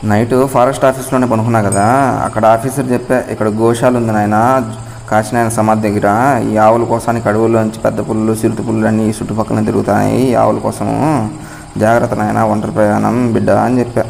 night forest ఆఫీస్లోనే పనుకున్నా కదా అక్కడ ఆఫీసర్ చెప్పా ఇక్కడ గోశాల ఉంది నాయన కాశీనాయన సమాధి దగ్గర ఈ ఆవుల కోసానికి అడవుల్లోంచి పెద్ద పుల్లు చిరుత పుల్లు అన్నీ ఈ చుట్టుపక్కల తిరుగుతాయి ఈ ఆవుల కోసము జాగ్రత్త నాయన ఒంటరి ప్రయాణం బిడ్డ అని చెప్పా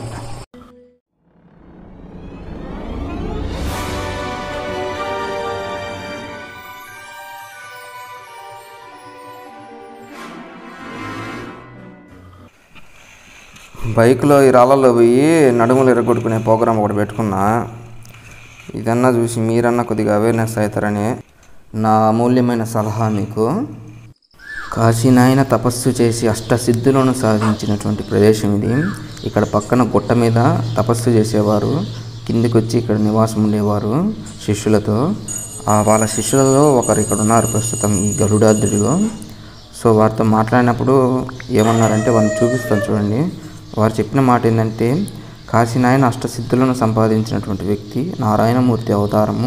బైక్లో ఈ రాళ్ళల్లో పోయి నడుములు ఎరగొట్టుకునే ప్రోగ్రామ్ ఒకటి పెట్టుకున్నా ఇదన్నా చూసి మీరన్నా కొద్దిగా అవేర్నెస్ అవుతారని నా అమూల్యమైన సలహా మీకు కాశీనాయన తపస్సు చేసి అష్టసిద్ధులను సాధించినటువంటి ప్రదేశం ఇది ఇక్కడ పక్కన గుట్ట మీద తపస్సు చేసేవారు కిందికి వచ్చి ఇక్కడ నివాసం ఉండేవారు శిష్యులతో ఆ వాళ్ళ శిష్యులలో ఒకరు ఇక్కడ ఉన్నారు ప్రస్తుతం ఈ గరుడాద్రిలో సో వారితో మాట్లాడినప్పుడు ఏమన్నారంటే వాళ్ళని చూపిస్తాను చూడండి వారు చెప్పిన మాట ఏంటంటే కాశీనాయన అష్టసిద్ధులను సంపాదించినటువంటి వ్యక్తి నారాయణమూర్తి అవతారము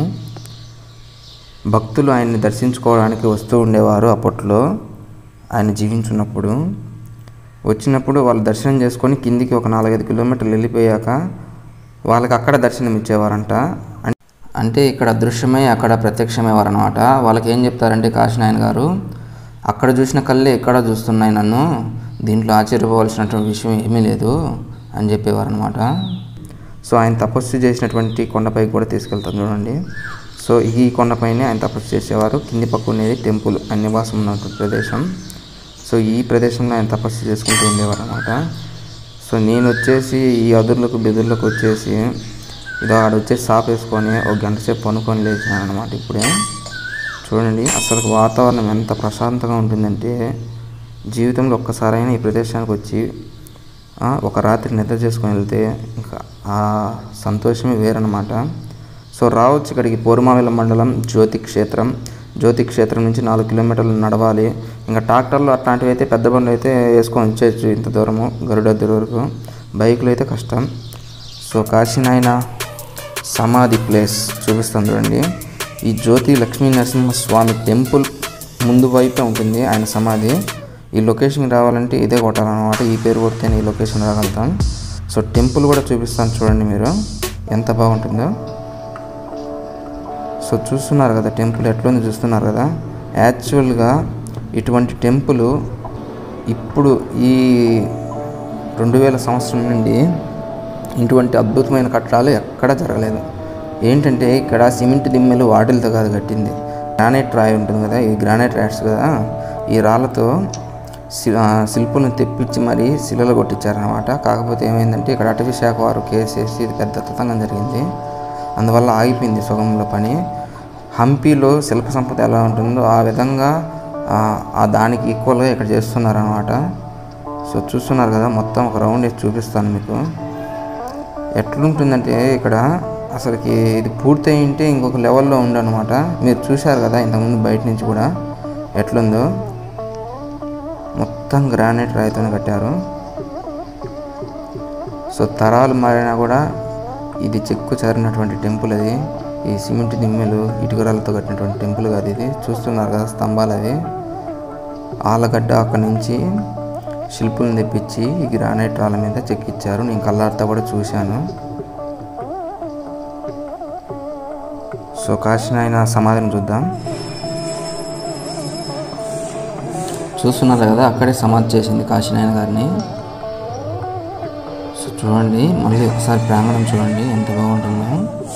భక్తులు ఆయన్ని దర్శించుకోవడానికి వస్తూ ఉండేవారు అప్పట్లో ఆయన జీవించున్నప్పుడు వచ్చినప్పుడు వాళ్ళు దర్శనం చేసుకొని కిందికి ఒక నాలుగైదు కిలోమీటర్లు వెళ్ళిపోయాక వాళ్ళకి అక్కడ దర్శనం ఇచ్చేవారంట అం- అంటే ఇక్కడ దృశ్యమై అక్కడ ప్రత్యక్షమయ్యేవారనమాట వాళ్ళకి ఏం చెప్తారంటే కాశీనాయన గారు అక్కడ చూసిన కళ్ళే ఎక్కడ చూస్తున్నాయి నన్ను దీంట్లో ఆశ్చర్యపోవాల్సినటువంటి విషయం ఏమీ లేదు అని చెప్పేవారనమాట సో ఆయన తపస్సు చేసినటువంటి కొండపైకి కూడా తీసుకెళ్తాను చూడండి సో ఈ కొండపైనే ఆయన తపస్సు చేసేవారు కింది పక్క ఉండేది టెంపుల్ ఆయన నివాసం ఉన్నటువంటి ప్రదేశం సో ఈ ప్రదేశంలో ఆయన తపస్సు చేసుకుంటూ ఉండేవారు అనమాట సో నేను వచ్చేసి ఈ అదుర్లకు బెదుర్లకు వచ్చేసి ఇదో ఆడ వచ్చేసి సాప్ వేసుకొని ఒక గంట సేపు పనుకొని లేచినాను అనమాట ఇప్పుడే చూడండి అసలు వాతావరణం ఎంత ప్రశాంతంగా ఉంటుందంటే జీవితంలో ఒక్కసారైనా ఈ ప్రదేశానికి వచ్చి ఆ, ఒక రాత్రి నిద్ర చేసుకొని వెళ్తే ఇంకా ఆ సంతోషమే వేరనమాట సో రావచ్చు ఇక్కడికి పూర్మావిల మండలం జ్యోతి క్షేత్రం జ్యోతి క్షేత్రం నుంచి నాలుగు కిలోమీటర్లు నడవాలి ఇంకా ట్రాక్టర్లు అట్లాంటివి అయితే పెద్ద బండ్లు అయితే వేసుకొని వచ్చేయచ్చు ఇంత దూరము గరుడద్దు వరకు బైకులు అయితే కష్టం సో కాశీనాయన సమాధి ప్లేస్ చూపిస్తాను చూడండి ఈ జ్యోతి లక్ష్మీ నరసింహస్వామి టెంపుల్ ముందు వైపే ఉంటుంది ఆయన సమాధి ఈ లొకేషన్కి రావాలంటే ఇదే కొట్టాలన్నమాట ఈ పేరు కొడితేనే ఈ లొకేషన్ రాగలుగుతాం సో టెంపుల్ కూడా చూపిస్తాను చూడండి మీరు ఎంత బాగుంటుందో సో చూస్తున్నారు కదా టెంపుల్ ఎట్లుంది చూస్తున్నారు కదా యాక్చువల్గా ఇటువంటి టెంపుల్ ఇప్పుడు ఈ రెండు వేల సంవత్సరం నుండి ఇటువంటి అద్భుతమైన కట్టడాలు ఎక్కడా జరగలేదు ఏంటంటే ఇక్కడ సిమెంట్ దిమ్మెలు వాటిలతో కాదు కట్టింది గ్రానైట్ రాయి ఉంటుంది కదా ఇది గ్రానైట్ రాయిట్స్ కదా ఈ రాళ్ళతో శి- ఆ, శిల్పులను తెప్పించి మరీ శిలలు కొట్టించారనమాట కాకపోతే ఏమైందంటే ఇక్కడ అటవీ శాఖ వారు కేసు వేసి ఇది పెద్ద తతంగం జరిగింది అందువల్ల ఆగిపోయింది సుగంలో పని హంపీలో శిల్ప సంపద ఎలా ఉంటుందో ఆ విధంగా ఆ, ఆ దానికి ఈక్వల్గా ఇక్కడ చేస్తున్నారనమాట సో చూస్తున్నారు కదా మొత్తం ఒక రౌండ్ వేసి చూపిస్తాను మీకు ఎట్లుంటుందంటే ఇక్కడ అసలుకి ఇది పూర్తయి ఉంటే ఇంకొక లెవెల్లో ఉండనమాట మీరు చూశారు కదా ఇంతకుముందు బయట నుంచి కూడా ఎట్లుందో మొత్తం గ్రానైట్ రాయితోనే కట్టారు సో తరాలు మారినా కూడా ఇది చెక్కు చేరినటువంటి టెంపుల్ అది ఈ సిమెంట్ దిమ్మెలు ఇటుకరాలతో కట్టినటువంటి టెంపుల్ కాదు ఇది చూస్తున్నారు కదా స్తంభాలు అవి ఆలగడ్డ అక్కడి నుంచి శిల్పులను తెప్పించి ఈ గ్రానైట్ రాళ్ళ మీద చెక్కిచ్చారు నేను కళ్ళార్తో కూడా చూశాను సో కాశీనాయన సమాధిని చూద్దాం చూస్తున్నారు కదా అక్కడే సమాధి చేసింది కాశీనాయన గారిని సో చూడండి మళ్ళీ ఒకసారి ప్రాంగణం చూడండి ఎంత బాగుంటుందో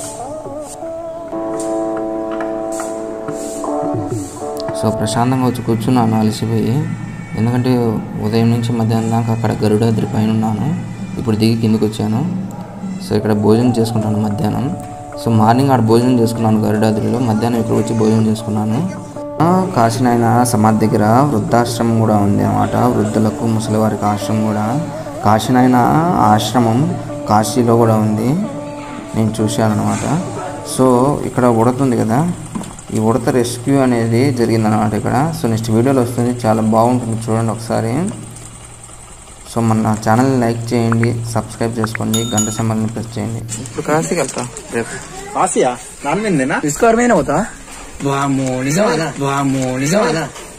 సో ప్రశాంతంగా వచ్చి కూర్చున్నాను అలసిపోయి ఎందుకంటే ఉదయం నుంచి మధ్యాహ్నం దాకా అక్కడ గరుడాద్రి పైన ఉన్నాను ఇప్పుడు దిగి కిందికి వచ్చాను సో ఇక్కడ భోజనం చేసుకుంటాను మధ్యాహ్నం సో మార్నింగ్ ఆడ భోజనం చేసుకున్నాను గరుడాద్రిలో మధ్యాహ్నం ఇక్కడ వచ్చి భోజనం చేసుకున్నాను ఆ, కాశీనాయన సమాధి దగ్గర వృద్ధాశ్రమం కూడా ఉంది అన్నమాట వృద్ధులకు ముసలివారికి ఆశ్రమం కూడా కాశీనాయన ఆశ్రమం కాశీలో కూడా ఉంది నేను చూశాను అనమాట సో ఇక్కడ ఉడతుంది కదా ఈ ఉడత రెస్క్యూ అనేది జరిగిందనమాట ఇక్కడ సో నెక్స్ట్ వీడియోలో వస్తుంది చాలా బాగుంటుంది చూడండి ఒకసారి సో మన ఛానల్ని లైక్ చేయండి సబ్స్క్రైబ్ చేసుకోండి గంట సింబల్ని ప్రెస్ చేయండి ఇప్పుడు కాశీకి వెళ్తా రేపు కాసియా నాన్ విందేనా ఇస్కార్ మీద అవుతా వాము నిజమానా వాము నిజమానా